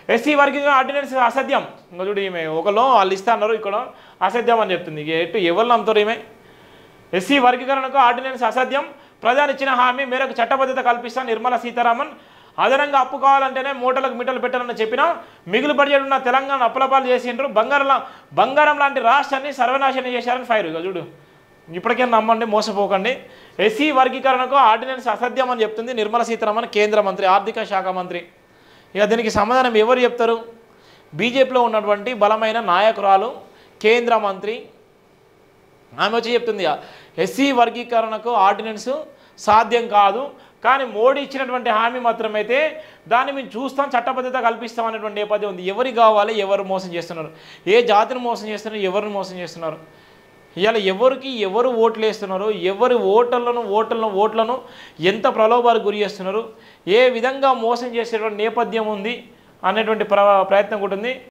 SC వర్గీకరణ ordinance అసత్యం ఇంకా చూడు ఈమె ఒకలో వాళ్ళు ఇస్తా అన్నారు ఇక్కడ అసత్యం అని చెప్తుంది ఇక ఎటు ఎవరు నమ్ముతారు ఈమె ఎస్సీ వర్గీకరణకు ఆర్డినెన్స్ అసాధ్యం ప్రధాని ఇచ్చిన హామీ మేరకు చట్టబద్ధత కల్పిస్తా నిర్మలా సీతారామన్ అదనంగా అప్పు కావాలంటేనే మూటలకు మీటలు పెట్టాలని చెప్పినా మిగులు బడ్జెట్ ఉన్న తెలంగాణ అప్పులపాలు చేసిండ్రు బంగారం బంగారం లాంటి రాష్ట్రాన్ని సర్వనాశనం చేశారని ఫైర్ ఇక చూడు ఇప్పటికే నమ్మండి మోసపోకండి ఎస్సీ వర్గీకరణకు ఆర్డినెన్స్ అసాధ్యం అని చెప్తుంది నిర్మలా సీతారామన్ కేంద్ర మంత్రి ఆర్థిక శాఖ మంత్రి ఇక దీనికి సమాధానం ఎవరు చెప్తారు బీజేపీలో ఉన్నటువంటి బలమైన నాయకురాలు కేంద్ర మంత్రి ఆమె వచ్చి చెప్తుంది ఎస్సీ వర్గీకరణకు ఆర్డినెన్స్ సాధ్యం కాదు కానీ మోడీ ఇచ్చినటువంటి హామీ మాత్రమైతే దాన్ని మేము చూస్తాం చట్టబద్ధత కల్పిస్తాం అనేటువంటి నేపథ్యం ఉంది ఎవరికి కావాలి ఎవరు మోసం చేస్తున్నారు ఏ జాతిని మోసం చేస్తున్నారు ఎవరిని మోసం చేస్తున్నారు ఇవాళ ఎవరికి ఎవరు ఓట్లు వేస్తున్నారు ఎవరి ఓటర్లను ఓట్లను ఓట్లను ఎంత ప్రలోభాలకు గురి చేస్తున్నారు ఏ విధంగా మోసం చేసేటువంటి నేపథ్యం ఉంది అనేటువంటి ప్ర ప్రయత్నం కూడా ఉంది